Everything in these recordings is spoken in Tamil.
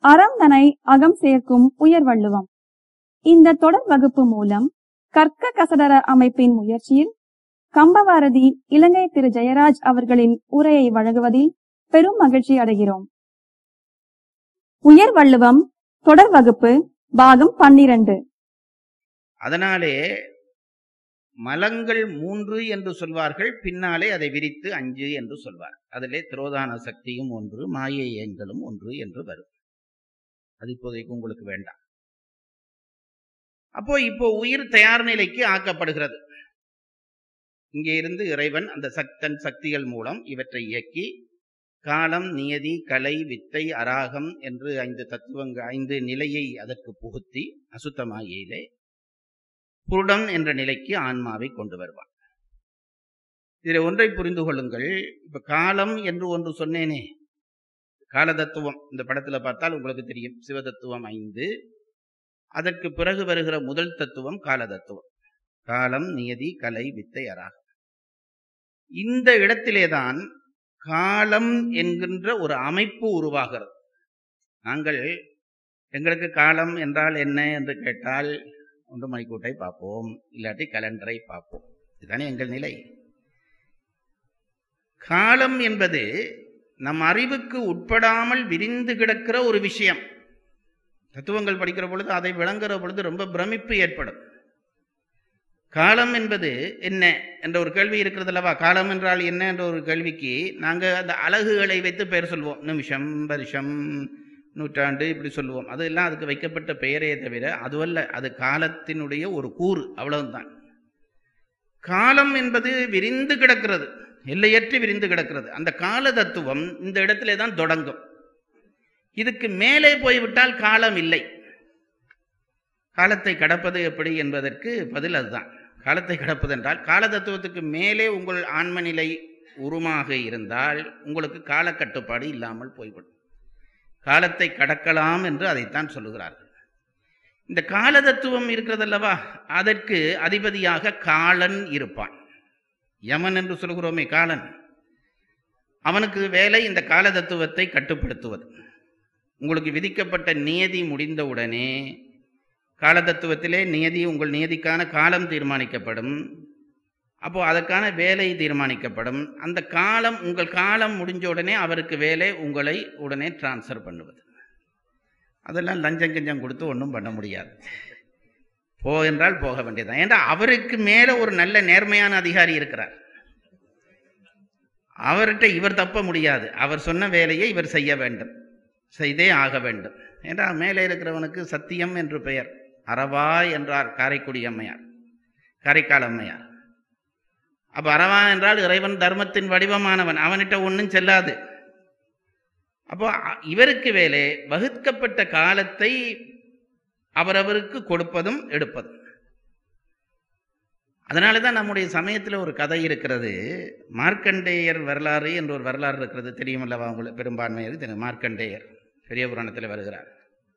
அறம் தனை அகம் சேர்க்கும் உயர்வள்ளுவம் இந்த தொடர் வகுப்பு மூலம் கற்க கசடர அமைப்பின் முயற்சியில் கம்பவாரதி இலங்கை திரு ஜெயராஜ் அவர்களின் உரையை வழங்குவதில் பெரும் மகிழ்ச்சி அடைகிறோம் உயர்வள்ளுவம் தொடர் வகுப்பு பாகம் பன்னிரண்டு அதனாலே மலங்கள் மூன்று என்று சொல்வார்கள் பின்னாலே அதை விரித்து அஞ்சு என்று சொல்வார் அதிலே திரோதான சக்தியும் ஒன்று மாயை எண்களும் ஒன்று என்று வரும் அது இப்போதைக்கு உங்களுக்கு வேண்டாம் அப்போ இப்போ உயிர் தயார் நிலைக்கு ஆக்கப்படுகிறது இங்கே இருந்து இறைவன் அந்த சக்தன் சக்திகள் மூலம் இவற்றை இயக்கி காலம் நியதி கலை வித்தை அராகம் என்று ஐந்து தத்துவங்கள் ஐந்து நிலையை அதற்கு புகுத்தி அசுத்தமாயிலே புருடம் என்ற நிலைக்கு ஆன்மாவை கொண்டு வருவான் இதில் ஒன்றை புரிந்து கொள்ளுங்கள் இப்ப காலம் என்று ஒன்று சொன்னேனே கால தத்துவம் இந்த படத்துல பார்த்தால் உங்களுக்கு தெரியும் சிவதத்துவம் ஐந்து அதற்கு பிறகு வருகிற முதல் தத்துவம் கால தத்துவம் காலம் நியதி கலை வித்தை அராகம் இந்த இடத்திலேதான் காலம் என்கின்ற ஒரு அமைப்பு உருவாகிறது நாங்கள் எங்களுக்கு காலம் என்றால் என்ன என்று கேட்டால் ஒன்று மணிக்கூட்டை பார்ப்போம் இல்லாட்டி கலண்டரை பார்ப்போம் இதுதானே எங்கள் நிலை காலம் என்பது நம் அறிவுக்கு உட்படாமல் விரிந்து கிடக்கிற ஒரு விஷயம் தத்துவங்கள் படிக்கிற பொழுது அதை விளங்குற பொழுது ரொம்ப பிரமிப்பு ஏற்படும் காலம் என்பது என்ன என்ற ஒரு கேள்வி இருக்கிறது அல்லவா காலம் என்றால் என்ன என்ற ஒரு கேள்விக்கு நாங்கள் அந்த அலகுகளை வைத்து பெயர் சொல்வோம் நிமிஷம் வருஷம் நூற்றாண்டு இப்படி சொல்லுவோம் அதெல்லாம் அதுக்கு வைக்கப்பட்ட பெயரே தவிர அதுவல்ல அது காலத்தினுடைய ஒரு கூறு அவ்வளவுதான் காலம் என்பது விரிந்து கிடக்கிறது எல்லையற்று விரிந்து கிடக்கிறது அந்த கால தத்துவம் இந்த இடத்திலே தான் தொடங்கும் இதுக்கு மேலே போய்விட்டால் காலம் இல்லை காலத்தை கடப்பது எப்படி என்பதற்கு பதில் அதுதான் காலத்தை கடப்பது என்றால் கால தத்துவத்துக்கு மேலே உங்கள் ஆன்ம நிலை உருமாக இருந்தால் உங்களுக்கு காலக்கட்டுப்பாடு இல்லாமல் போய்விடும் காலத்தை கடக்கலாம் என்று அதைத்தான் சொல்லுகிறார்கள் இந்த கால தத்துவம் இருக்கிறதல்லவா அதற்கு அதிபதியாக காலன் இருப்பான் யமன் என்று சொல்கிறோமே காலன் அவனுக்கு வேலை இந்த கால தத்துவத்தை கட்டுப்படுத்துவது உங்களுக்கு விதிக்கப்பட்ட நியதி முடிந்தவுடனே கால தத்துவத்திலே நியதி உங்கள் நியதிக்கான காலம் தீர்மானிக்கப்படும் அப்போ அதற்கான வேலை தீர்மானிக்கப்படும் அந்த காலம் உங்கள் காலம் முடிஞ்ச உடனே அவருக்கு வேலை உங்களை உடனே டிரான்ஸ்ஃபர் பண்ணுவது அதெல்லாம் லஞ்சம் கஞ்சம் கொடுத்து ஒன்றும் பண்ண முடியாது போ என்றால் போக வேண்டியதுதான் ஏன்னா அவருக்கு மேலே ஒரு நல்ல நேர்மையான அதிகாரி இருக்கிறார் அவர்கிட்ட இவர் தப்ப முடியாது அவர் சொன்ன வேலையை இவர் செய்ய வேண்டும் செய்தே ஆக வேண்டும் ஏன்னா மேலே இருக்கிறவனுக்கு சத்தியம் என்று பெயர் அறவா என்றார் காரைக்குடி அம்மையார் காரைக்கால் அம்மையார் அப்ப அறவா என்றால் இறைவன் தர்மத்தின் வடிவமானவன் அவன்கிட்ட ஒன்றும் செல்லாது அப்போ இவருக்கு வேலை வகுக்கப்பட்ட காலத்தை அவரவருக்கு கொடுப்பதும் எடுப்பதும் அதனால தான் நம்முடைய சமயத்தில் ஒரு கதை இருக்கிறது மார்க்கண்டேயர் வரலாறு என்ற ஒரு வரலாறு இருக்கிறது தெரியுமல்லவா உங்களுக்கு பெரும்பான்மையருக்கு தெரியும் மார்க்கண்டேயர் பெரிய புராணத்தில் வருகிறார்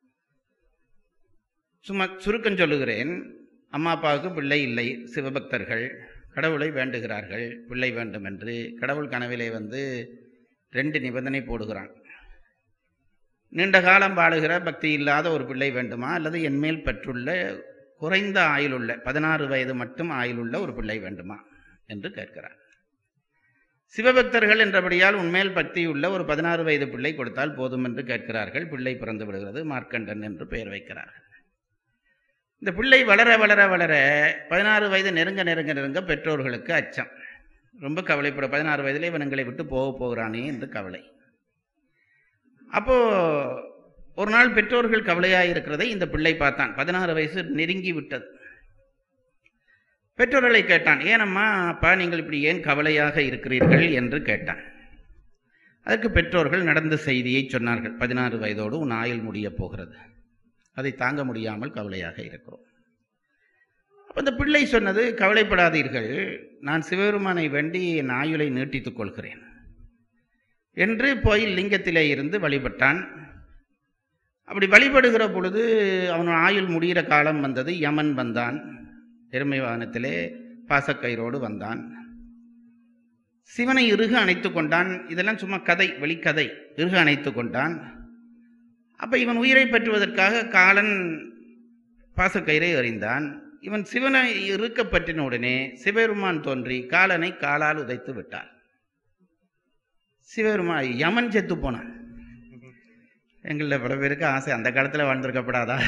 சும்மா சுருக்கம் சொல்லுகிறேன் அம்மா அப்பாவுக்கு பிள்ளை இல்லை சிவபக்தர்கள் கடவுளை வேண்டுகிறார்கள் பிள்ளை வேண்டும் என்று கடவுள் கனவிலே வந்து ரெண்டு நிபந்தனை போடுகிறான் நீண்ட காலம் வாழுகிற பக்தி இல்லாத ஒரு பிள்ளை வேண்டுமா அல்லது என்மேல் பெற்றுள்ள குறைந்த ஆயுளுள்ள பதினாறு வயது மட்டும் ஆயுளுள்ள ஒரு பிள்ளை வேண்டுமா என்று கேட்கிறார் சிவபக்தர்கள் என்றபடியால் உண்மையில் பக்தியுள்ள ஒரு பதினாறு வயது பிள்ளை கொடுத்தால் போதும் என்று கேட்கிறார்கள் பிள்ளை பிறந்து விடுகிறது மார்க்கண்டன் என்று பெயர் வைக்கிறார்கள் இந்த பிள்ளை வளர வளர வளர பதினாறு வயது நெருங்க நெருங்க நெருங்க பெற்றோர்களுக்கு அச்சம் ரொம்ப கவலைப்பட பதினாறு வயதிலே இவன் விட்டு போக போகிறானே என்று கவலை அப்போ ஒரு நாள் பெற்றோர்கள் கவலையாக இருக்கிறதை இந்த பிள்ளை பார்த்தான் பதினாறு வயசு நெருங்கி விட்டது பெற்றோர்களை கேட்டான் ஏனம்மா அப்பா நீங்கள் இப்படி ஏன் கவலையாக இருக்கிறீர்கள் என்று கேட்டான் அதற்கு பெற்றோர்கள் நடந்த செய்தியை சொன்னார்கள் பதினாறு வயதோடு உன் ஆயுள் முடியப் போகிறது அதை தாங்க முடியாமல் கவலையாக இருக்கிறோம் அப்போ இந்த பிள்ளை சொன்னது கவலைப்படாதீர்கள் நான் சிவபெருமானை வேண்டி என் ஆயுளை நீட்டித்துக் கொள்கிறேன் என்று போய் லிங்கத்திலே இருந்து வழிபட்டான் அப்படி வழிபடுகிற பொழுது அவன் ஆயுள் முடிகிற காலம் வந்தது யமன் வந்தான் எருமை வாகனத்திலே பாசக்கயிறோடு வந்தான் சிவனை இறுக அணைத்து கொண்டான் இதெல்லாம் சும்மா கதை வெளிக்கதை இறுக அணைத்து கொண்டான் அப்ப இவன் உயிரை பற்றுவதற்காக காலன் பாசக்கயிறை எறிந்தான் இவன் சிவனை இருக்க பற்றின உடனே சிவபெருமான் தோன்றி காலனை காலால் உதைத்து விட்டார் சிவபெருமான் யமன் செத்து போனான் எங்களில் பல பேருக்கு ஆசை அந்த காலத்தில் வாழ்ந்திருக்கப்படாதா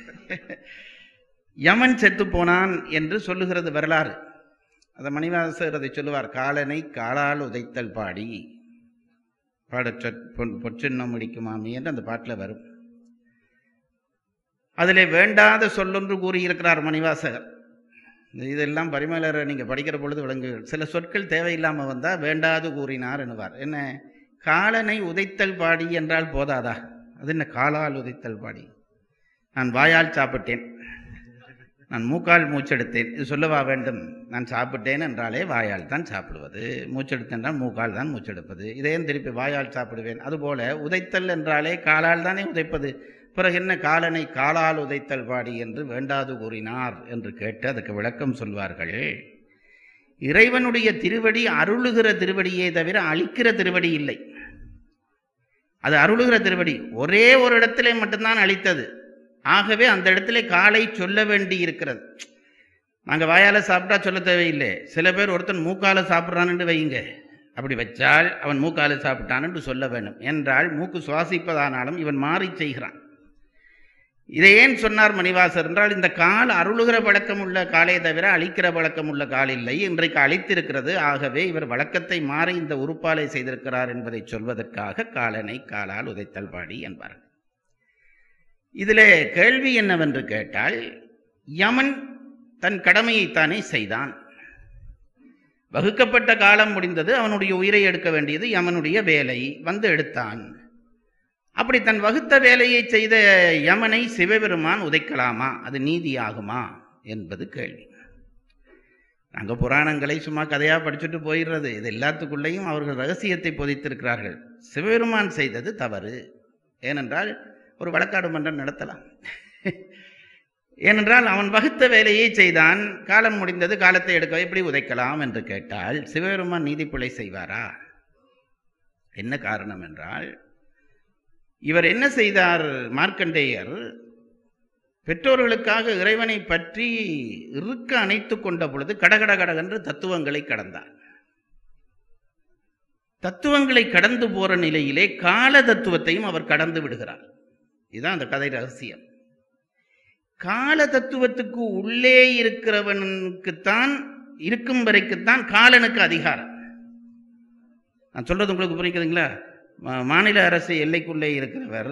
யமன் செத்து போனான் என்று சொல்லுகிறது வரலாறு அதை மணிவாசர் அதை சொல்லுவார் காலனை காலால் உதைத்தல் பாடி பாடற்ற பொன் பொற்சின்னம் முடிக்குமாமி என்று அந்த பாட்டில் வரும் அதிலே வேண்டாத சொல்லொன்று கூறியிருக்கிறார் மணிவாசகர் இதெல்லாம் பரிமலரை நீங்கள் படிக்கிற பொழுது விளங்கு சில சொற்கள் தேவையில்லாமல் வந்தால் வேண்டாது கூறினார் என்னவார் என்ன காலனை உதைத்தல் பாடி என்றால் போதாதா அது என்ன காலால் உதைத்தல் பாடி நான் வாயால் சாப்பிட்டேன் நான் மூக்கால் மூச்செடுத்தேன் இது சொல்லவா வேண்டும் நான் சாப்பிட்டேன் என்றாலே வாயால் தான் சாப்பிடுவது மூச்செடுத்தேன் என்றால் மூக்கால் தான் மூச்செடுப்பது இதையும் திருப்பி வாயால் சாப்பிடுவேன் அதுபோல உதைத்தல் என்றாலே காலால் தானே உதைப்பது பிறகு என்ன காலனை காலால் உதைத்தல் பாடி என்று வேண்டாது கூறினார் என்று கேட்டு அதுக்கு விளக்கம் சொல்வார்கள் இறைவனுடைய திருவடி அருளுகிற திருவடியே தவிர அழிக்கிற திருவடி இல்லை அது அருளுகிற திருவடி ஒரே ஒரு இடத்திலே மட்டும்தான் அழித்தது ஆகவே அந்த இடத்துல காலை சொல்ல வேண்டி இருக்கிறது நாங்கள் வாயால் சாப்பிட்டா சொல்ல தேவையில்லை சில பேர் ஒருத்தன் மூக்கால சாப்பிட்றான்னு வையுங்க அப்படி வச்சால் அவன் மூக்கால சாப்பிட்டான் என்று சொல்ல வேண்டும் என்றால் மூக்கு சுவாசிப்பதானாலும் இவன் மாறி செய்கிறான் இதை ஏன் சொன்னார் மணிவாசர் என்றால் இந்த கால் அருளுகிற பழக்கம் உள்ள காலே தவிர அழிக்கிற பழக்கம் உள்ள கால் இல்லை இன்றைக்கு அழித்திருக்கிறது ஆகவே இவர் வழக்கத்தை மாறி இந்த உறுப்பாலை செய்திருக்கிறார் என்பதை சொல்வதற்காக காலனை காலால் உதைத்தல் பாடி என்பார்கள் இதிலே கேள்வி என்னவென்று கேட்டால் யமன் தன் கடமையைத்தானே செய்தான் வகுக்கப்பட்ட காலம் முடிந்தது அவனுடைய உயிரை எடுக்க வேண்டியது யமனுடைய வேலை வந்து எடுத்தான் அப்படி தன் வகுத்த வேலையை செய்த யமனை சிவபெருமான் உதைக்கலாமா அது நீதியாகுமா என்பது கேள்வி நாங்கள் புராணங்களை சும்மா கதையாக படிச்சுட்டு போயிடுறது இது எல்லாத்துக்குள்ளேயும் அவர்கள் ரகசியத்தை பொதித்திருக்கிறார்கள் சிவபெருமான் செய்தது தவறு ஏனென்றால் ஒரு வழக்காடு மன்றம் நடத்தலாம் ஏனென்றால் அவன் வகுத்த வேலையை செய்தான் காலம் முடிந்தது காலத்தை எடுக்க எப்படி உதைக்கலாம் என்று கேட்டால் சிவபெருமான் நீதிப்பிழை செய்வாரா என்ன காரணம் என்றால் இவர் என்ன செய்தார் மார்க்கண்டேயர் பெற்றோர்களுக்காக இறைவனை பற்றி இருக்க அணைத்து கொண்ட பொழுது கடகட கடகென்று தத்துவங்களை கடந்தார் தத்துவங்களை கடந்து போற நிலையிலே கால தத்துவத்தையும் அவர் கடந்து விடுகிறார் இதுதான் அந்த கதை ரகசியம் கால தத்துவத்துக்கு உள்ளே இருக்கிறவனுக்குத்தான் இருக்கும் வரைக்குத்தான் காலனுக்கு அதிகாரம் நான் சொல்றது உங்களுக்கு புரியுதுங்களா மாநில அரசு எல்லைக்குள்ளே இருக்கிறவர்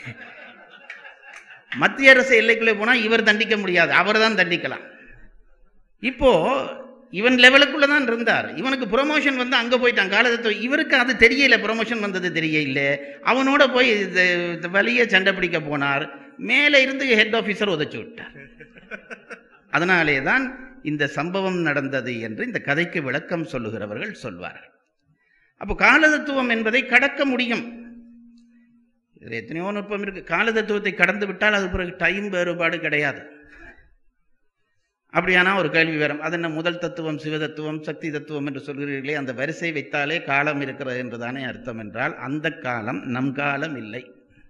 மத்திய அரசு எல்லைக்குள்ளே போனா இவர் தண்டிக்க முடியாது அவர் தான் தண்டிக்கலாம் இப்போ இவன் லெவலுக்குள்ள தான் இருந்தார் இவனுக்கு ப்ரொமோஷன் வந்து அங்க போயிட்டான் காலத்தத்துவம் இவருக்கு அது தெரியல ப்ரொமோஷன் வந்தது தெரியல அவனோட போய் வழிய சண்டை பிடிக்க போனார் மேலே இருந்து ஹெட் ஆஃபீஸர் உதச்சு விட்டார் அதனாலே தான் இந்த சம்பவம் நடந்தது என்று இந்த கதைக்கு விளக்கம் சொல்லுகிறவர்கள் சொல்வார்கள் அப்போ காலதத்துவம் என்பதை கடக்க முடியும் இதில் எத்தனையோ நுட்பம் இருக்கு காலதத்துவத்தை கடந்து விட்டால் அது பிறகு டைம் வேறுபாடு கிடையாது அப்படியானா ஒரு கேள்வி வரும் அது என்ன முதல் தத்துவம் சிவதத்துவம் சக்தி தத்துவம் என்று சொல்கிறீர்களே அந்த வரிசை வைத்தாலே காலம் இருக்கிறது என்றுதானே அர்த்தம் என்றால் அந்த காலம் நம் காலம் இல்லை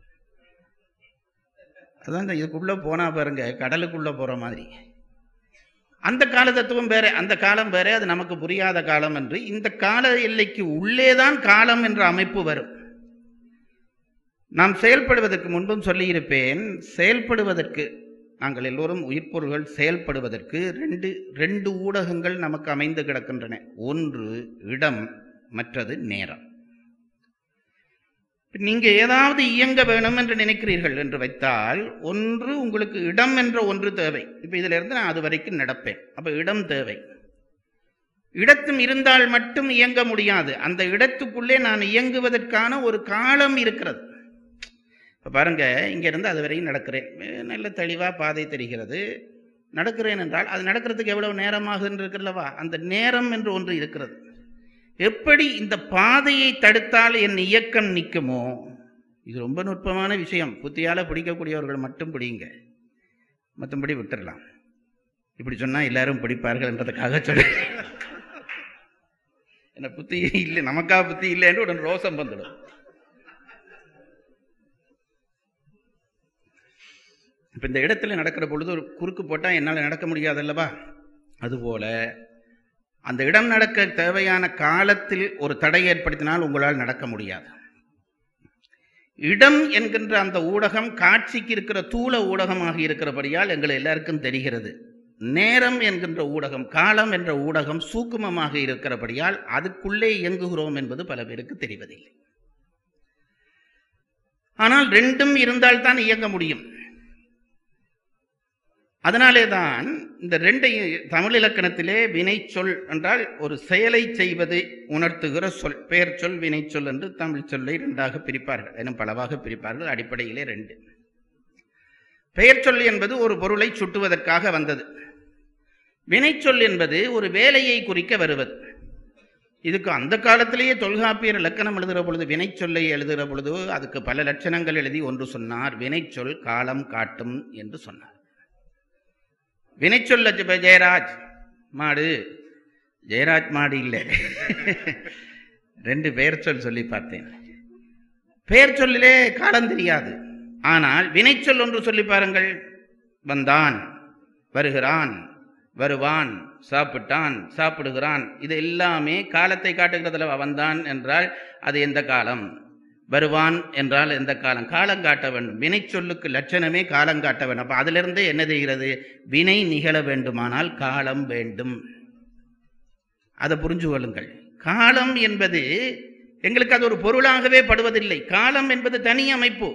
அதான் இதுக்குள்ள போனா பாருங்க கடலுக்குள்ள போற மாதிரி அந்த கால தத்துவம் வேற அந்த காலம் வேற அது நமக்கு புரியாத காலம் என்று இந்த கால எல்லைக்கு உள்ளேதான் காலம் என்ற அமைப்பு வரும் நாம் செயல்படுவதற்கு முன்பும் சொல்லியிருப்பேன் செயல்படுவதற்கு நாங்கள் எல்லோரும் உயிர்ப்பொருள்கள் செயல்படுவதற்கு ரெண்டு ரெண்டு ஊடகங்கள் நமக்கு அமைந்து கிடக்கின்றன ஒன்று இடம் மற்றது நேரம் நீங்க ஏதாவது இயங்க வேணும் என்று நினைக்கிறீர்கள் என்று வைத்தால் ஒன்று உங்களுக்கு இடம் என்ற ஒன்று தேவை இப்ப இதுல இருந்து நான் அது வரைக்கும் நடப்பேன் அப்ப இடம் தேவை இடத்தும் இருந்தால் மட்டும் இயங்க முடியாது அந்த இடத்துக்குள்ளே நான் இயங்குவதற்கான ஒரு காலம் இருக்கிறது இப்போ பாருங்க இங்க இருந்து அது வரையும் நடக்கிறேன் நல்ல தெளிவா பாதை தெரிகிறது நடக்கிறேன் என்றால் அது நடக்கிறதுக்கு எவ்வளவு நேரமாகுதுன்னு இருக்குல்லவா அந்த நேரம் என்று ஒன்று இருக்கிறது எப்படி இந்த பாதையை தடுத்தால் என் இயக்கம் நிற்குமோ இது ரொம்ப நுட்பமான விஷயம் புத்தியால பிடிக்கக்கூடியவர்கள் மட்டும் பிடிங்க மற்றபடி விட்டுடலாம் இப்படி சொன்னா எல்லாரும் பிடிப்பார்கள் என்றதுக்காக சொல்லு என்ன புத்தி இல்லை நமக்கா புத்தி இல்லைன்னு உடனே ரோசம் வந்துடும் இப்போ இந்த இடத்துல நடக்கிற பொழுது ஒரு குறுக்கு போட்டால் என்னால் நடக்க முடியாது அல்லவா அதுபோல அந்த இடம் நடக்க தேவையான காலத்தில் ஒரு தடை ஏற்படுத்தினால் உங்களால் நடக்க முடியாது இடம் என்கின்ற அந்த ஊடகம் காட்சிக்கு இருக்கிற தூள ஊடகமாக இருக்கிறபடியால் எங்கள் எல்லாருக்கும் தெரிகிறது நேரம் என்கின்ற ஊடகம் காலம் என்ற ஊடகம் சூக்குமமாக இருக்கிறபடியால் அதுக்குள்ளே இயங்குகிறோம் என்பது பல பேருக்கு தெரிவதில்லை ஆனால் ரெண்டும் இருந்தால்தான் இயங்க முடியும் அதனாலே தான் இந்த ரெண்டையும் தமிழ் இலக்கணத்திலே வினை சொல் என்றால் ஒரு செயலை செய்வது உணர்த்துகிற சொல் பெயர் சொல் வினை சொல் என்று தமிழ் சொல்லை ரெண்டாக பிரிப்பார்கள் எனும் பலவாக பிரிப்பார்கள் அடிப்படையிலே ரெண்டு பெயர் சொல் என்பது ஒரு பொருளை சுட்டுவதற்காக வந்தது வினைச்சொல் என்பது ஒரு வேலையை குறிக்க வருவது இதுக்கு அந்த காலத்திலேயே தொல்காப்பியர் இலக்கணம் எழுதுகிற பொழுது வினைச்சொல்லை எழுதுகிற பொழுது அதுக்கு பல லட்சணங்கள் எழுதி ஒன்று சொன்னார் வினைச்சொல் காலம் காட்டும் என்று சொன்னார் வினைச்சொல்ல ஜெ- ஜெயராஜ் மாடு ஜெயராஜ் மாடு இல்லை ரெண்டு பெயர் சொல் சொல்லி பார்த்தேன் பெயர் சொல்லிலே காலம் தெரியாது ஆனால் வினைச்சொல் ஒன்று சொல்லி பாருங்கள் வந்தான் வருகிறான் வருவான் சாப்பிட்டான் சாப்பிடுகிறான் இது எல்லாமே காலத்தை காட்டுகிறதுல வந்தான் என்றால் அது எந்த காலம் வருவான் என்றால் எந்த காலம் காலம் காட்ட வேண்டும் வினை சொல்லுக்கு லட்சணமே காலம் காட்ட வேண்டும் அப்ப அதிலிருந்தே என்ன தெரிகிறது வினை நிகழ வேண்டுமானால் காலம் வேண்டும் அதை புரிஞ்சு கொள்ளுங்கள் காலம் என்பது எங்களுக்கு அது ஒரு பொருளாகவே படுவதில்லை காலம் என்பது தனி அமைப்பு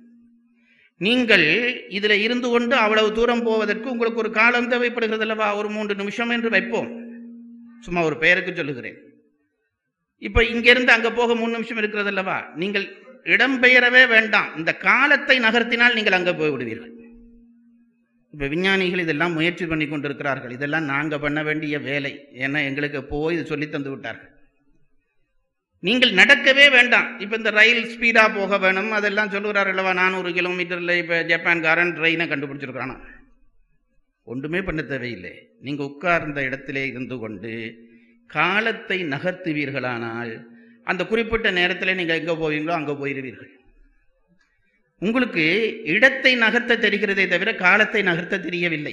நீங்கள் இதுல இருந்து கொண்டு அவ்வளவு தூரம் போவதற்கு உங்களுக்கு ஒரு காலம் தேவைப்படுகிறது அல்லவா ஒரு மூன்று நிமிஷம் என்று வைப்போம் சும்மா ஒரு பெயருக்கு சொல்லுகிறேன் இப்ப இங்கிருந்து அங்க போக மூணு நிமிஷம் இருக்கிறது அல்லவா நீங்கள் இடம்பெயரவே வேண்டாம் இந்த காலத்தை நகர்த்தினால் நீங்கள் அங்க போய் விடுவீர்கள் இப்ப விஞ்ஞானிகள் இதெல்லாம் முயற்சி பண்ணி கொண்டிருக்கிறார்கள் இதெல்லாம் நாங்க பண்ண வேண்டிய வேலை ஏன்னா எங்களுக்கு போய் இது சொல்லி தந்து விட்டார்கள் நீங்கள் நடக்கவே வேண்டாம் இப்ப இந்த ரயில் ஸ்பீடா போக வேணும் அதெல்லாம் சொல்லுகிறார் அல்லவா நானூறு கிலோமீட்டர்ல இப்ப ஜப்பான்காரன் ட்ரெயினை கண்டுபிடிச்சிருக்கானா ஒன்றுமே பண்ண தேவையில்லை நீங்க உட்கார்ந்த இடத்திலே இருந்து கொண்டு காலத்தை நகர்த்துவீர்களானால் அந்த குறிப்பிட்ட நேரத்தில் நீங்க எங்க போவீங்களோ அங்க போயிருவீர்கள் உங்களுக்கு இடத்தை நகர்த்த தெரிகிறதே தவிர காலத்தை நகர்த்த தெரியவில்லை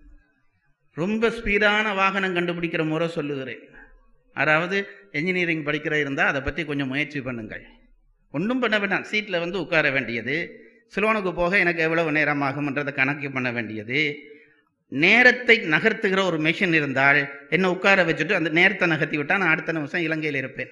ரொம்ப ஸ்பீடான வாகனம் கண்டுபிடிக்கிற முறை சொல்லுகிறேன் அதாவது என்ஜினியரிங் படிக்கிற இருந்தால் அதை பற்றி கொஞ்சம் முயற்சி பண்ணுங்கள் ஒன்றும் பண்ண வேண்டாம் சீட்டில் வந்து உட்கார வேண்டியது சிலோனுக்கு போக எனக்கு எவ்வளவு நேரம் ஆகும்ன்றதை கணக்கு பண்ண வேண்டியது நேரத்தை நகர்த்துகிற ஒரு மெஷின் இருந்தால் என்ன உட்கார வச்சுட்டு அந்த நேரத்தை நகர்த்தி விட்டா நான் அடுத்த நிமிஷம் இலங்கையில் இருப்பேன்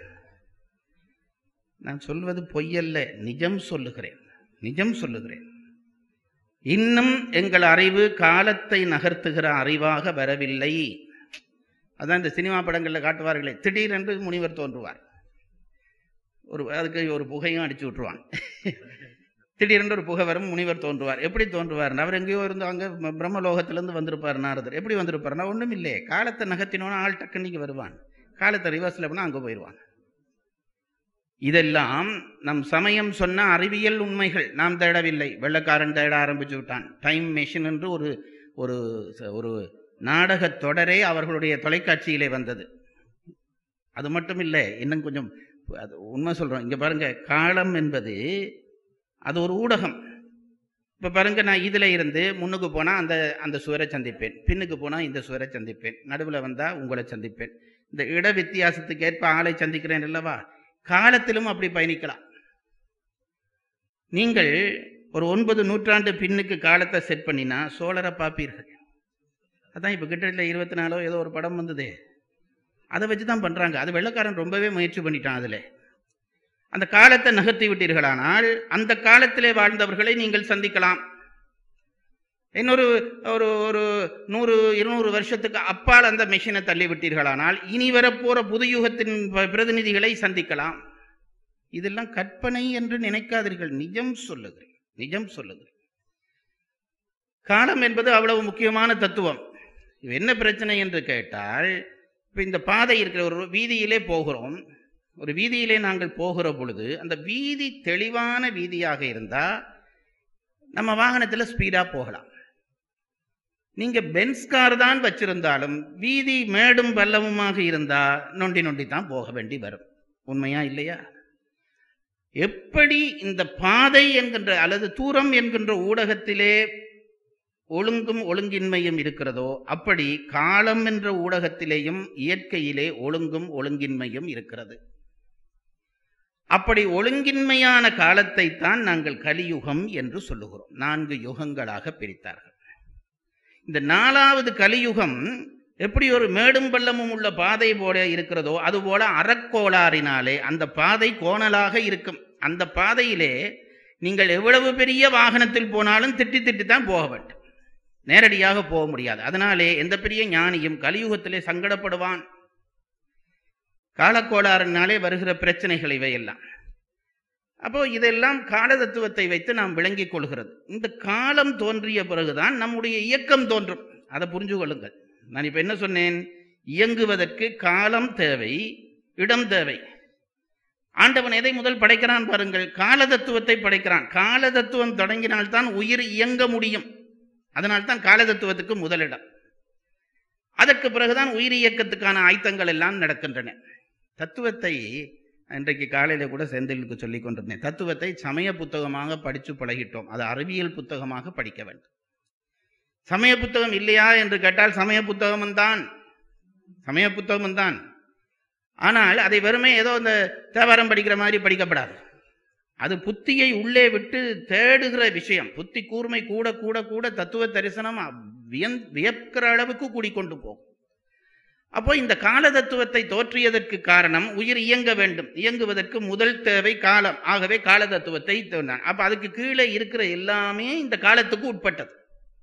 நான் சொல்வது பொய்யல்ல நிஜம் சொல்லுகிறேன் நிஜம் சொல்லுகிறேன் இன்னும் எங்கள் அறிவு காலத்தை நகர்த்துகிற அறிவாக வரவில்லை அதான் இந்த சினிமா படங்களில் காட்டுவார்களே திடீரென்று முனிவர் தோன்றுவார் ஒரு அதுக்கு ஒரு புகையும் அடிச்சு விட்டுருவான் திடீரென்று ஒரு புகை வரும் முனிவர் தோன்றுவார் எப்படி தோன்றுவார் அவர் எங்கேயோ இருந்து அங்கே பிரம்மலோகத்திலேருந்து வந்திருப்பார் நாரதர் எப்படி வந்திருப்பார்னா ஒன்றும் இல்லை காலத்தை நகர்த்தினோன்னா ஆள் டக்குன்னைக்கு வருவான் காலத்தை ரிவர்ஸில் பண்ணால் அங்கே போயிடுவான் இதெல்லாம் நம் சமயம் சொன்ன அறிவியல் உண்மைகள் நாம் தேடவில்லை வெள்ளக்காரன் தேட ஆரம்பிச்சு விட்டான் டைம் மெஷின் என்று ஒரு ஒரு ஒரு நாடகத் தொடரே அவர்களுடைய தொலைக்காட்சியிலே வந்தது அது மட்டும் இல்லை இன்னும் கொஞ்சம் அது உண்மை சொல்றோம் இங்க பாருங்க காலம் என்பது அது ஒரு ஊடகம் இப்ப பாருங்க நான் இதுல இருந்து முன்னுக்கு போனா அந்த அந்த சுவரை சந்திப்பேன் பின்னுக்கு போனா இந்த சுவரை சந்திப்பேன் நடுவுல வந்தா உங்களை சந்திப்பேன் இந்த இட வித்தியாசத்துக்கு ஏற்ப ஆளை சந்திக்கிறேன் அல்லவா காலத்திலும் அப்படி பயணிக்கலாம் நீங்கள் ஒரு ஒன்பது நூற்றாண்டு பின்னுக்கு காலத்தை செட் பண்ணினா சோழரை பார்ப்பீர்கள் அதான் இப்போ கிட்டத்தட்ட இருபத்தி நாலோ ஏதோ ஒரு படம் வந்ததே அதை வச்சு தான் பண்ணுறாங்க அது வெள்ளக்காரன் ரொம்பவே முயற்சி பண்ணிட்டான் அதில் அந்த காலத்தை நகர்த்தி விட்டீர்களானால் அந்த காலத்திலே வாழ்ந்தவர்களை நீங்கள் சந்திக்கலாம் இன்னொரு ஒரு ஒரு நூறு இருநூறு வருஷத்துக்கு அப்பால் அந்த மெஷினை தள்ளி விட்டீர்களானால் இனி வரப்போற புது யுகத்தின் ப- பிரதிநிதிகளை சந்திக்கலாம் இதெல்லாம் கற்பனை என்று நினைக்காதீர்கள் நிஜம் சொல்லுகிறேன் நிஜம் சொல்லுகிறேன் காலம் என்பது அவ்வளவு முக்கியமான தத்துவம் இது என்ன பிரச்சனை என்று கேட்டால் இப்போ இந்த பாதை இருக்கிற ஒரு வீதியிலே போகிறோம் ஒரு வீதியிலே நாங்கள் போகிற பொழுது அந்த வீதி தெளிவான வீதியாக இருந்தா நம்ம வாகனத்தில் ஸ்பீடா போகலாம் நீங்க பென்ஸ் கார் தான் வச்சிருந்தாலும் வீதி மேடும் பள்ளமுமாக இருந்தா நொண்டி நொண்டி தான் போக வேண்டி வரும் உண்மையா இல்லையா எப்படி இந்த பாதை என்கின்ற அல்லது தூரம் என்கின்ற ஊடகத்திலே ஒழுங்கும் ஒழுங்கின்மையும் இருக்கிறதோ அப்படி காலம் என்ற ஊடகத்திலேயும் இயற்கையிலே ஒழுங்கும் ஒழுங்கின்மையும் இருக்கிறது அப்படி ஒழுங்கின்மையான காலத்தை தான் நாங்கள் கலியுகம் என்று சொல்லுகிறோம் நான்கு யுகங்களாக பிரித்தார்கள் இந்த நாலாவது கலியுகம் எப்படி ஒரு மேடும் பள்ளமும் உள்ள பாதை போல இருக்கிறதோ அதுபோல அறக்கோளாறினாலே அந்த பாதை கோணலாக இருக்கும் அந்த பாதையிலே நீங்கள் எவ்வளவு பெரிய வாகனத்தில் போனாலும் திட்டி திட்டி தான் போக வேண்டும் நேரடியாக போக முடியாது அதனாலே எந்த பெரிய ஞானியும் கலியுகத்திலே சங்கடப்படுவான் காலக்கோளாறினாலே வருகிற பிரச்சனைகள் இவையெல்லாம் அப்போ இதெல்லாம் கால தத்துவத்தை வைத்து நாம் விளங்கிக் கொள்கிறது இந்த காலம் தோன்றிய பிறகுதான் நம்முடைய இயக்கம் தோன்றும் அதை புரிஞ்சு கொள்ளுங்கள் நான் இப்ப என்ன சொன்னேன் இயங்குவதற்கு காலம் தேவை இடம் தேவை ஆண்டவன் எதை முதல் படைக்கிறான் பாருங்கள் கால தத்துவத்தை படைக்கிறான் கால தத்துவம் தொடங்கினால்தான் உயிர் இயங்க முடியும் அதனால்தான் கால தத்துவத்துக்கு முதலிடம் அதற்கு பிறகுதான் உயிர் இயக்கத்துக்கான ஆயத்தங்கள் எல்லாம் நடக்கின்றன தத்துவத்தை இன்றைக்கு காலையில கூட செந்திலுக்கு சொல்லிக் கொண்டிருந்தேன் தத்துவத்தை சமய புத்தகமாக படித்து பழகிட்டோம் அது அறிவியல் புத்தகமாக படிக்க வேண்டும் சமய புத்தகம் இல்லையா என்று கேட்டால் சமய புத்தகமும் தான் சமய புத்தகமும் தான் ஆனால் அதை வெறுமே ஏதோ இந்த தேவாரம் படிக்கிற மாதிரி படிக்கப்படாது அது புத்தியை உள்ளே விட்டு தேடுகிற விஷயம் புத்தி கூர்மை கூட கூட கூட தத்துவ தரிசனம் வியந் வியக்கிற அளவுக்கு கூடிக்கொண்டு போகும் அப்போ இந்த கால தத்துவத்தை தோற்றியதற்கு காரணம் உயிர் இயங்க வேண்டும் இயங்குவதற்கு முதல் தேவை காலம் ஆகவே கால தத்துவத்தை தோன்றான் அப்ப அதுக்கு கீழே இருக்கிற எல்லாமே இந்த காலத்துக்கு உட்பட்டது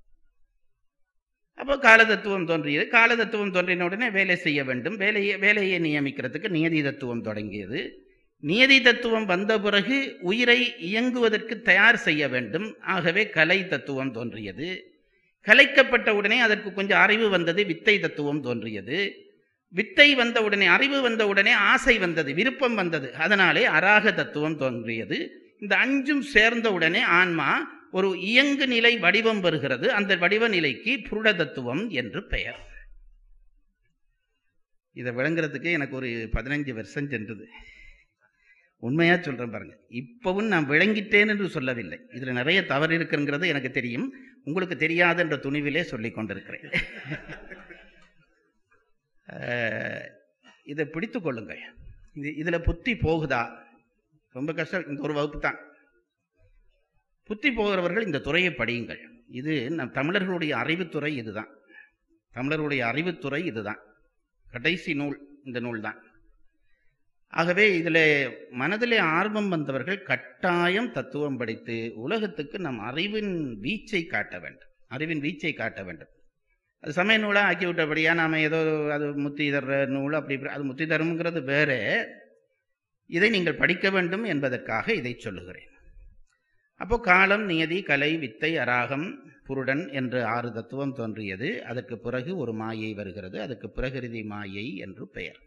அப்போ கால தத்துவம் தோன்றியது கால தத்துவம் தோன்றின உடனே வேலை செய்ய வேண்டும் வேலையை வேலையை நியமிக்கிறதுக்கு நியதி தத்துவம் தொடங்கியது நியதி தத்துவம் வந்த பிறகு உயிரை இயங்குவதற்கு தயார் செய்ய வேண்டும் ஆகவே கலை தத்துவம் தோன்றியது கலைக்கப்பட்ட உடனே அதற்கு கொஞ்சம் அறிவு வந்தது வித்தை தத்துவம் தோன்றியது வித்தை வந்த உடனே அறிவு வந்த உடனே ஆசை வந்தது விருப்பம் வந்தது அதனாலே அராக தத்துவம் தோன்றியது இந்த அஞ்சும் சேர்ந்த உடனே ஆன்மா ஒரு இயங்கு நிலை வடிவம் வருகிறது அந்த வடிவ நிலைக்கு புருட தத்துவம் என்று பெயர் இதை விளங்குறதுக்கு எனக்கு ஒரு பதினஞ்சு வருஷம் சென்றது உண்மையா சொல்றேன் பாருங்க இப்பவும் நான் விளங்கிட்டேன் என்று சொல்லவில்லை இதுல நிறைய தவறு இருக்குங்கிறது எனக்கு தெரியும் உங்களுக்கு தெரியாத என்ற துணிவிலே சொல்லிக் கொண்டிருக்கிறேன் இதை பிடித்து கொள்ளுங்கள் இது இதுல புத்தி போகுதா ரொம்ப கஷ்டம் இந்த ஒரு வகுப்பு தான் புத்தி போகிறவர்கள் இந்த துறையை படியுங்கள் இது நம் தமிழர்களுடைய அறிவுத்துறை இதுதான் தமிழர்களுடைய அறிவுத்துறை இதுதான் கடைசி நூல் இந்த நூல் தான் ஆகவே இதில் மனதிலே ஆர்வம் வந்தவர்கள் கட்டாயம் தத்துவம் படித்து உலகத்துக்கு நம் அறிவின் வீச்சை காட்ட வேண்டும் அறிவின் வீச்சை காட்ட வேண்டும் அது சமய நூலாக ஆக்கி விட்டபடியா நாம் ஏதோ அது முத்தி தர்ற நூல் அப்படி அது முத்தி தரும்ங்கிறது வேற இதை நீங்கள் படிக்க வேண்டும் என்பதற்காக இதை சொல்லுகிறேன் அப்போ காலம் நியதி கலை வித்தை அராகம் புருடன் என்று ஆறு தத்துவம் தோன்றியது அதற்கு பிறகு ஒரு மாயை வருகிறது அதற்கு பிரகிருதி மாயை என்று பெயர்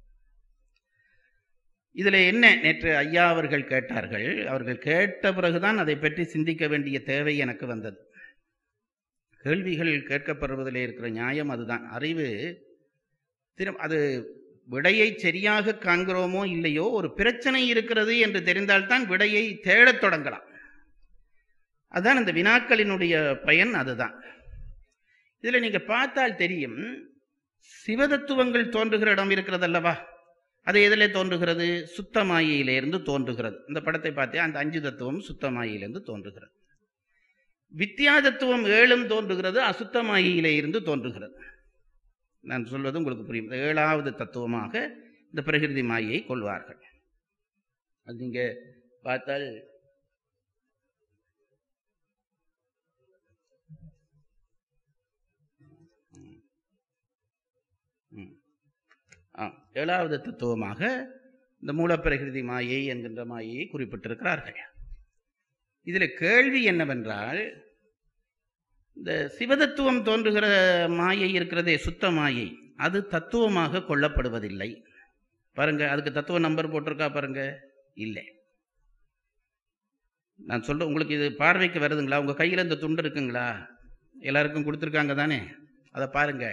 இதுல என்ன நேற்று ஐயா அவர்கள் கேட்டார்கள் அவர்கள் கேட்ட பிறகுதான் அதை பற்றி சிந்திக்க வேண்டிய தேவை எனக்கு வந்தது கேள்விகள் கேட்கப்படுவதில் இருக்கிற நியாயம் அதுதான் அறிவு திரும் அது விடையை சரியாக காண்கிறோமோ இல்லையோ ஒரு பிரச்சனை இருக்கிறது என்று தெரிந்தால்தான் விடையை தேடத் தொடங்கலாம் அதுதான் இந்த வினாக்களினுடைய பயன் அதுதான் இதுல நீங்க பார்த்தால் தெரியும் சிவதத்துவங்கள் தோன்றுகிற இடம் இருக்கிறது அல்லவா அது எதில் தோன்றுகிறது சுத்தமாயிலிருந்து தோன்றுகிறது இந்த படத்தை பார்த்தே அந்த அஞ்சு தத்துவம் சுத்தமாயிலிருந்து தோன்றுகிறது வித்யா தத்துவம் ஏழும் தோன்றுகிறது அசுத்தமாயிலே இருந்து தோன்றுகிறது நான் சொல்வது உங்களுக்கு புரியும் இந்த ஏழாவது தத்துவமாக இந்த பிரகிருதி மாயை கொள்வார்கள் அது நீங்க பார்த்தால் ஏழாவது தத்துவமாக இந்த மூலப்பிரகிருதி மாயை என்கின்ற மாயையை குறிப்பிட்டிருக்கிறார்கள் இதில் கேள்வி என்னவென்றால் இந்த சிவதத்துவம் தோன்றுகிற மாயை இருக்கிறதே சுத்த மாயை அது தத்துவமாக கொள்ளப்படுவதில்லை பாருங்க அதுக்கு தத்துவ நம்பர் போட்டிருக்கா பாருங்க இல்லை நான் சொல்ற உங்களுக்கு இது பார்வைக்கு வருதுங்களா உங்க கையில் இந்த துண்டு இருக்குங்களா எல்லாருக்கும் கொடுத்துருக்காங்க தானே அதை பாருங்க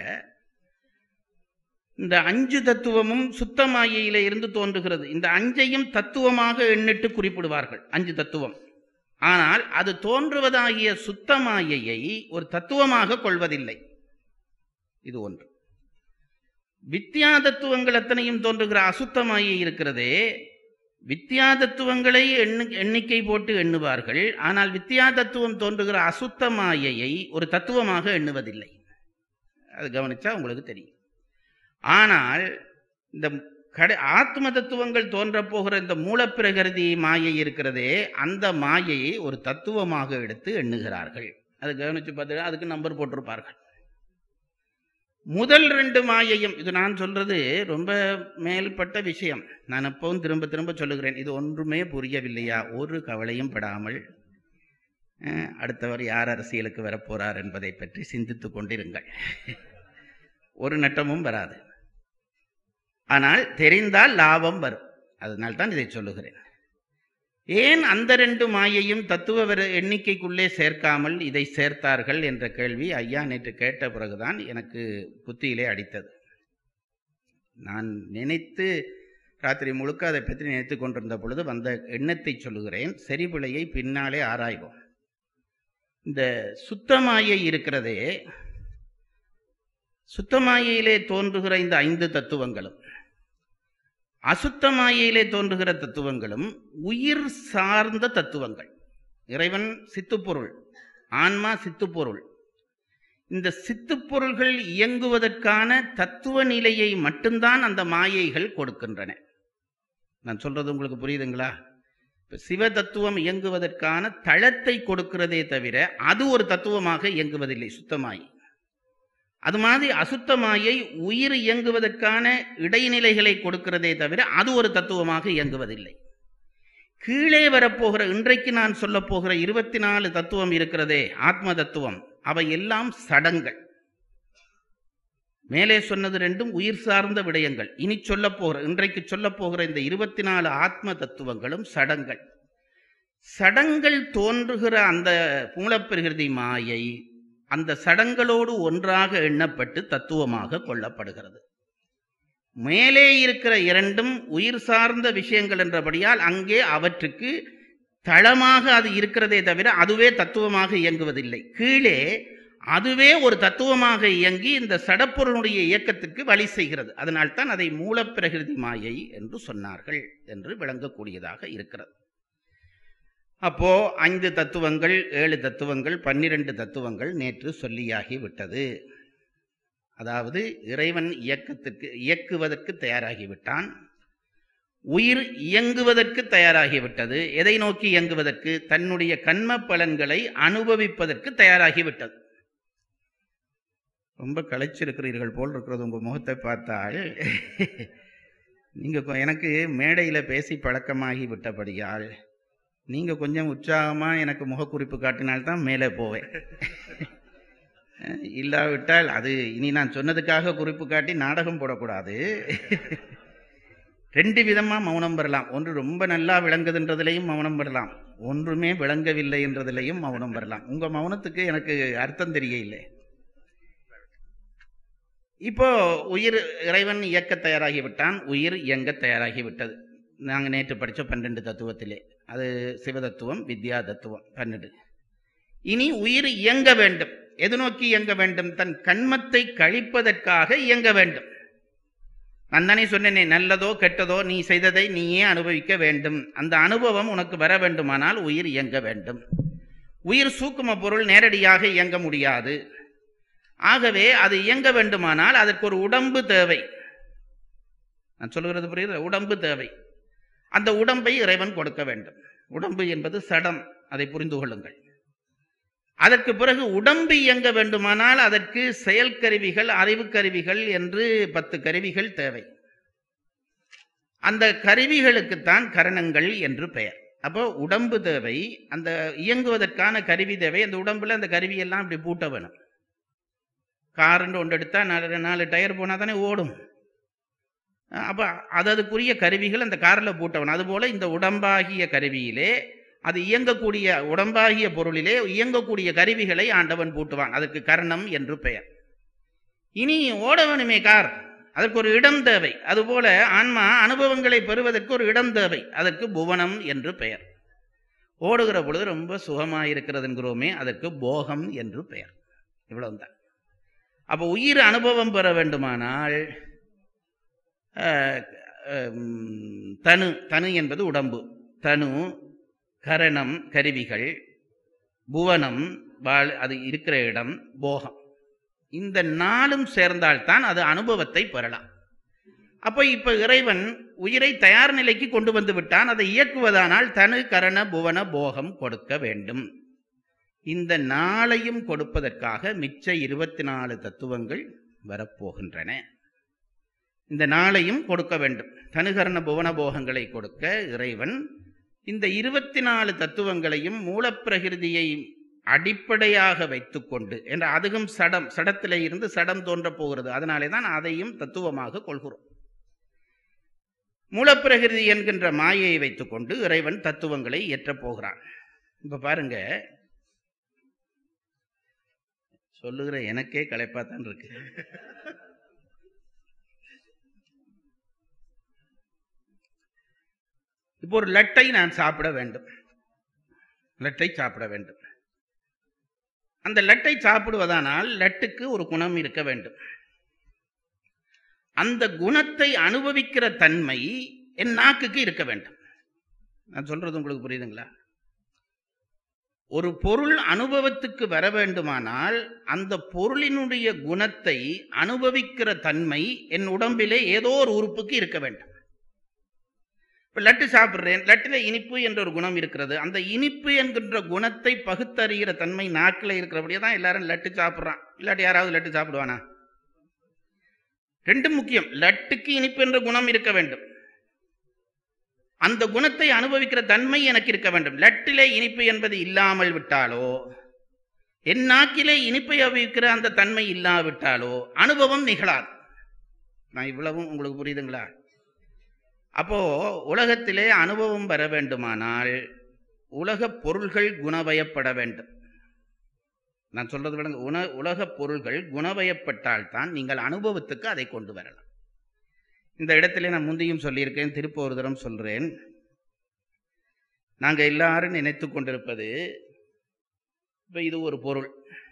இந்த அஞ்சு தத்துவமும் சுத்தமாயில இருந்து தோன்றுகிறது இந்த அஞ்சையும் தத்துவமாக எண்ணிட்டு குறிப்பிடுவார்கள் அஞ்சு தத்துவம் ஆனால் அது தோன்றுவதாகிய சுத்தமாயையை ஒரு தத்துவமாக கொள்வதில்லை இது ஒன்று வித்யா தத்துவங்கள் அத்தனையும் தோன்றுகிற அசுத்தமாயை இருக்கிறதே வித்யா தத்துவங்களை எண்ணு எண்ணிக்கை போட்டு எண்ணுவார்கள் ஆனால் வித்யா தத்துவம் தோன்றுகிற அசுத்த மாயையை ஒரு தத்துவமாக எண்ணுவதில்லை அது கவனிச்சா உங்களுக்கு தெரியும் ஆனால் இந்த கடை ஆத்ம தத்துவங்கள் தோன்றப் போகிற இந்த மூலப்பிரகிருதி மாயை இருக்கிறதே அந்த மாயையை ஒரு தத்துவமாக எடுத்து எண்ணுகிறார்கள் அது கவனிச்சு பார்த்து அதுக்கு நம்பர் போட்டிருப்பார்கள் முதல் ரெண்டு மாயையும் இது நான் சொல்றது ரொம்ப மேல்பட்ட விஷயம் நான் எப்பவும் திரும்ப திரும்ப சொல்லுகிறேன் இது ஒன்றுமே புரியவில்லையா ஒரு கவலையும் படாமல் அஹ், அடுத்தவர் யார் அரசியலுக்கு வரப்போறார் என்பதை பற்றி சிந்தித்துக் கொண்டிருங்கள் ஒரு நட்டமும் வராது ஆனால் தெரிந்தால் லாபம் வரும் அதனால் தான் இதை சொல்லுகிறேன் ஏன் அந்த ரெண்டு மாயையும் தத்துவ வர எண்ணிக்கைக்குள்ளே சேர்க்காமல் இதை சேர்த்தார்கள் என்ற கேள்வி ஐயா நேற்று கேட்ட பிறகுதான் எனக்கு புத்தியிலே அடித்தது நான் நினைத்து ராத்திரி முழுக்க அதை பற்றி நினைத்து கொண்டிருந்த பொழுது வந்த எண்ணத்தை சொல்லுகிறேன் செறிபிழையை பின்னாலே ஆராய்வோம் இந்த சுத்தமாயை இருக்கிறதே சுத்தமாயையிலே தோன்றுகிற இந்த ஐந்து தத்துவங்களும் அசுத்தமாயையிலே தோன்றுகிற தத்துவங்களும் உயிர் சார்ந்த தத்துவங்கள் இறைவன் சித்துப்பொருள் ஆன்மா சித்துப்பொருள் இந்த சித்துப்பொருள்கள் இயங்குவதற்கான தத்துவ நிலையை மட்டும்தான் அந்த மாயைகள் கொடுக்கின்றன நான் சொல்றது உங்களுக்கு புரியுதுங்களா இப்ப சிவ தத்துவம் இயங்குவதற்கான தளத்தை கொடுக்கிறதே தவிர அது ஒரு தத்துவமாக இயங்குவதில்லை சுத்தமாய் அது மாதிரி அசுத்தமாயை உயிர் இயங்குவதற்கான இடைநிலைகளை கொடுக்கிறதே தவிர அது ஒரு தத்துவமாக இயங்குவதில்லை கீழே வரப்போகிற இன்றைக்கு நான் சொல்லப் போகிற இருபத்தி நாலு தத்துவம் இருக்கிறதே ஆத்ம தத்துவம் அவை எல்லாம் சடங்கள் மேலே சொன்னது ரெண்டும் உயிர் சார்ந்த விடயங்கள் இனி சொல்லப் போகிற இன்றைக்கு சொல்லப் போகிற இந்த இருபத்தி நாலு ஆத்ம தத்துவங்களும் சடங்கள் சடங்கள் தோன்றுகிற அந்த மூலப்பிரகிருதி மாயை அந்த சடங்களோடு ஒன்றாக எண்ணப்பட்டு தத்துவமாக கொள்ளப்படுகிறது மேலே இருக்கிற இரண்டும் உயிர் சார்ந்த விஷயங்கள் என்றபடியால் அங்கே அவற்றுக்கு தளமாக அது இருக்கிறதே தவிர அதுவே தத்துவமாக இயங்குவதில்லை கீழே அதுவே ஒரு தத்துவமாக இயங்கி இந்த சடப்பொருளுடைய இயக்கத்துக்கு வழி செய்கிறது அதனால்தான் அதை மூலப்பிரகிருதி மாயை என்று சொன்னார்கள் என்று விளங்கக்கூடியதாக இருக்கிறது அப்போ ஐந்து தத்துவங்கள் ஏழு தத்துவங்கள் பன்னிரண்டு தத்துவங்கள் நேற்று சொல்லியாகி விட்டது அதாவது இறைவன் இயக்கத்திற்கு இயக்குவதற்கு தயாராகிவிட்டான் உயிர் இயங்குவதற்கு தயாராகிவிட்டது எதை நோக்கி இயங்குவதற்கு தன்னுடைய கண்ம பலன்களை அனுபவிப்பதற்கு தயாராகிவிட்டது ரொம்ப களைச்சிருக்கிறீர்கள் போல் இருக்கிறது உங்க முகத்தை பார்த்தால் நீங்க கொ- எனக்கு மேடையில பேசி பழக்கமாகி விட்டபடியால் நீங்க கொஞ்சம் உற்சாகமா எனக்கு முகக்குறிப்பு காட்டினால்தான் மேலே போவேன் அஹ் இல்லாவிட்டால் அது இனி நான் சொன்னதுக்காக குறிப்பு காட்டி நாடகம் போடக்கூடாது ரெண்டு விதமா மௌனம் பெறலாம் ஒன்று ரொம்ப நல்லா விளங்குதுன்றதுலையும் மௌனம் பெறலாம் ஒன்றுமே விளங்கவில்லை என்றதிலையும் மௌனம் பெறலாம் உங்க மௌனத்துக்கு எனக்கு அர்த்தம் தெரியவில்லை இப்போ உயிர் இறைவன் இயக்க தயாராகிவிட்டான் உயிர் இயங்க தயாராகிவிட்டது நாங்க நேற்று படிச்ச பன்னெண்டு தத்துவத்திலே அது சிவதத்துவம் வித்யா தத்துவம் பன்னெண்டு இனி உயிர் இயங்க வேண்டும் எது நோக்கி இயங்க வேண்டும் தன் கண்மத்தை கழிப்பதற்காக இயங்க வேண்டும் நான் தானே சொன்னேனே நல்லதோ கெட்டதோ நீ செய்ததை நீயே அனுபவிக்க வேண்டும் அந்த அனுபவம் உனக்கு வர வேண்டுமானால் உயிர் இயங்க வேண்டும் உயிர் சூக்கும பொருள் நேரடியாக இயங்க முடியாது ஆகவே அது இயங்க வேண்டுமானால் அதற்கு ஒரு உடம்பு தேவை நான் சொல்லுகிறது புரியுது உடம்பு தேவை அந்த உடம்பை இறைவன் கொடுக்க வேண்டும் உடம்பு என்பது சடம் அதை புரிந்து கொள்ளுங்கள் அதற்கு பிறகு உடம்பு இயங்க வேண்டுமானால் அதற்கு செயல் கருவிகள் அறிவு கருவிகள் என்று பத்து கருவிகள் தேவை அந்த கருவிகளுக்குத்தான் கரணங்கள் என்று பெயர் அப்போ உடம்பு தேவை அந்த இயங்குவதற்கான கருவி தேவை அந்த உடம்புல அந்த கருவியெல்லாம் இப்படி பூட்ட வேணும் காருன்னு ஒன்று எடுத்தா நாலு நாலு டயர் போனால் தானே ஓடும் அப்போ அது அதுக்குரிய கருவிகள் அந்த காரில் பூட்டவன் அதுபோல இந்த உடம்பாகிய கருவியிலே அது இயங்கக்கூடிய உடம்பாகிய பொருளிலே இயங்கக்கூடிய கருவிகளை ஆண்டவன் பூட்டுவான் அதற்கு கர்ணம் என்று பெயர் இனி ஓட வேணுமே கார் அதற்கு ஒரு இடம் தேவை அதுபோல ஆன்மா அனுபவங்களை பெறுவதற்கு ஒரு இடம் தேவை அதற்கு புவனம் என்று பெயர் ஓடுகிற பொழுது ரொம்ப சுகமாக இருக்கிறதுங்கிறோமே அதற்கு போகம் என்று பெயர் இவ்வளவுதான் அப்போ உயிர் அனுபவம் பெற வேண்டுமானால் அஹ், ஹம், தனு தனு என்பது உடம்பு தனு கரணம் கருவிகள் புவனம் வாழ் அது இருக்கிற இடம் போகம் இந்த நாளும் சேர்ந்தால்தான் அது அனுபவத்தை பெறலாம் அப்போ இப்ப இறைவன் உயிரை தயார் நிலைக்கு கொண்டு வந்து விட்டான் அதை இயக்குவதானால் தனு கரண புவன போகம் கொடுக்க வேண்டும் இந்த நாளையும் கொடுப்பதற்காக மிச்ச இருபத்தி நாலு தத்துவங்கள் வரப்போகின்றன இந்த நாளையும் கொடுக்க வேண்டும் தனுகரண புவன போகங்களை கொடுக்க இறைவன் இந்த இருபத்தி நாலு தத்துவங்களையும் மூலப்பிரகிருதியை அடிப்படையாக வைத்துக்கொண்டு என்ற அதுவும் சடம் சடத்திலே இருந்து சடம் தோன்றப் போகிறது அதனாலே தான் அதையும் தத்துவமாக கொள்கிறோம் மூலப்பிரகிருதி என்கின்ற மாயையை வைத்துக்கொண்டு இறைவன் தத்துவங்களை ஏற்றப் போகிறான் இப்ப பாருங்க சொல்லுகிற எனக்கே களைப்பாத்தான் இருக்கு இப்போ ஒரு லட்டை நான் சாப்பிட வேண்டும் லட்டை சாப்பிட வேண்டும் அந்த லட்டை சாப்பிடுவதானால் லட்டுக்கு ஒரு குணம் இருக்க வேண்டும் அந்த குணத்தை அனுபவிக்கிற தன்மை என் நாக்குக்கு இருக்க வேண்டும் நான் சொல்றது உங்களுக்கு புரியுதுங்களா ஒரு பொருள் அனுபவத்துக்கு வர வேண்டுமானால் அந்த பொருளினுடைய குணத்தை அனுபவிக்கிற தன்மை என் உடம்பிலே ஏதோ ஒரு உறுப்புக்கு இருக்க வேண்டும் இப்ப லட்டு சாப்பிடுறேன் லட்டுல இனிப்பு என்ற ஒரு குணம் இருக்கிறது அந்த இனிப்பு என்கின்ற குணத்தை பகுத்தறிகிற தன்மை நாக்கில் இருக்கிறபடியே தான் எல்லாரும் லட்டு சாப்பிட்றான் இல்லாட்டி யாராவது லட்டு சாப்பிடுவானா ரெண்டும் முக்கியம் லட்டுக்கு இனிப்பு என்ற குணம் இருக்க வேண்டும் அந்த குணத்தை அனுபவிக்கிற தன்மை எனக்கு இருக்க வேண்டும் லட்டிலே இனிப்பு என்பது இல்லாமல் விட்டாலோ என் நாக்கிலே இனிப்பை அனுபவிக்கிற அந்த தன்மை இல்லாவிட்டாலோ அனுபவம் நிகழாது நான் இவ்வளவும் உங்களுக்கு புரியுதுங்களா அப்போ உலகத்திலே அனுபவம் பெற வேண்டுமானால் உலகப் பொருள்கள் குணவயப்பட வேண்டும் நான் சொல்றது விட உண உலகப் பொருள்கள் குணவயப்பட்டால்தான் நீங்கள் அனுபவத்துக்கு அதை கொண்டு வரலாம் இந்த இடத்திலே நான் முந்தியும் சொல்லியிருக்கேன் திருப்ப ஒரு தரம் சொல்றேன் நாங்க எல்லாரும் நினைத்து கொண்டிருப்பது இப்ப இது ஒரு பொருள்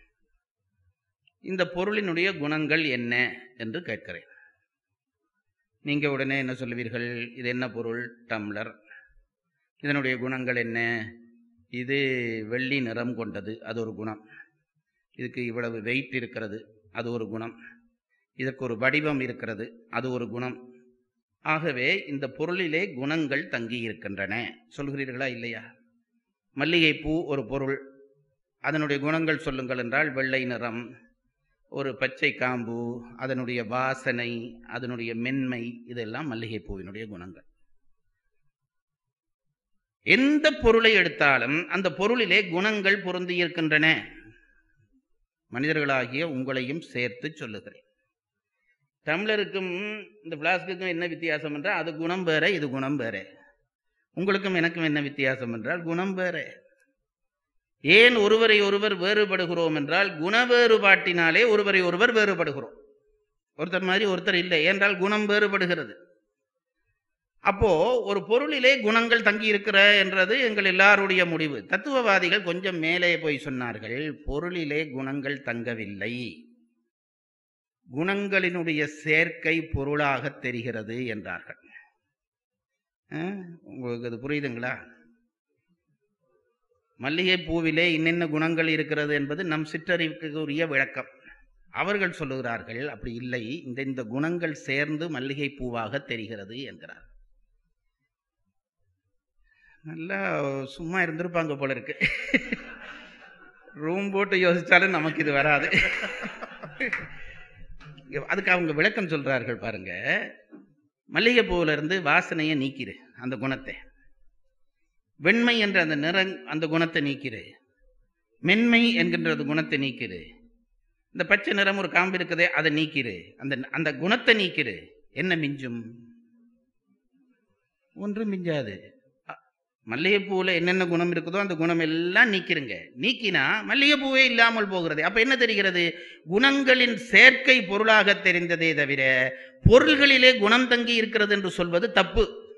இந்த பொருளினுடைய குணங்கள் என்ன என்று கேட்கிறேன் நீங்க உடனே என்ன சொல்லுவீர்கள் இது என்ன பொருள் டம்ளர் இதனுடைய குணங்கள் என்ன இது வெள்ளி நிறம் கொண்டது அது ஒரு குணம் இதுக்கு இவ்வளவு வெயிட் இருக்கிறது அது ஒரு குணம் இதற்கு ஒரு வடிவம் இருக்கிறது அது ஒரு குணம் ஆகவே இந்த பொருளிலே குணங்கள் தங்கி இருக்கின்றன சொல்கிறீர்களா இல்லையா மல்லிகைப்பூ ஒரு பொருள் அதனுடைய குணங்கள் சொல்லுங்கள் என்றால் வெள்ளை நிறம் ஒரு பச்சை காம்பு அதனுடைய வாசனை அதனுடைய மென்மை இதெல்லாம் மல்லிகைப்பூவினுடைய குணங்கள் எந்த பொருளை எடுத்தாலும் அந்த பொருளிலே குணங்கள் பொருந்தி இருக்கின்றன மனிதர்களாகிய உங்களையும் சேர்த்து சொல்லுகிறேன் டம்ளருக்கும் இந்த பிளாஸ்க்குக்கும் என்ன வித்தியாசம் என்றால் அது குணம் வேற இது குணம் வேற உங்களுக்கும் எனக்கும் என்ன வித்தியாசம் என்றால் குணம் வேற ஏன் ஒருவரை ஒருவர் வேறுபடுகிறோம் என்றால் குண வேறுபாட்டினாலே ஒருவரை ஒருவர் வேறுபடுகிறோம் ஒருத்தர் மாதிரி ஒருத்தர் இல்லை ஏனென்றால் குணம் வேறுபடுகிறது அப்போ ஒரு பொருளிலே குணங்கள் தங்கி இருக்கிற என்றது எங்கள் எல்லாருடைய முடிவு தத்துவவாதிகள் கொஞ்சம் மேலே போய் சொன்னார்கள் பொருளிலே குணங்கள் தங்கவில்லை குணங்களினுடைய சேர்க்கை பொருளாக தெரிகிறது என்றார்கள் அஹ், உங்களுக்கு அது புரியுதுங்களா மல்லிகை பூவிலே இன்னென்ன குணங்கள் இருக்கிறது என்பது நம் சிற்றறிவுக்கு உரிய விளக்கம் அவர்கள் சொல்லுகிறார்கள் அப்படி இல்லை இந்த இந்த குணங்கள் சேர்ந்து மல்லிகை பூவாக தெரிகிறது என்கிறார் நல்லா சும்மா இருந்திருப்பாங்க போல இருக்கு ரூம் போட்டு யோசிச்சாலும் நமக்கு இது வராது அதுக்கு அவங்க விளக்கம் சொல்றார்கள் பாருங்க மல்லிகை பூவில இருந்து வாசனையை நீக்கிரு அந்த குணத்தை வெண்மை என்ற அந்த நிறம் அந்த குணத்தை நீக்கிரு மென்மை என்கின்ற அந்த குணத்தை நீக்கிரு இந்த பச்சை நிறம் ஒரு காம்பு இருக்குதே அதை நீக்கிரு அந்த அந்த குணத்தை நீக்கிரு என்ன மிஞ்சும் ஒன்றும் மிஞ்சாது அ- மல்லிகைப்பூவில் என்னென்ன குணம் இருக்குதோ அந்த குணம் எல்லாம் நீக்கிருங்க நீக்கினா மல்லிகைப்பூவே இல்லாமல் போகிறது அப்ப என்ன தெரிகிறது குணங்களின் சேர்க்கை பொருளாக தெரிந்ததே தவிர பொருள்களிலே குணம் தங்கி இருக்கிறது என்று சொல்வது தப்பு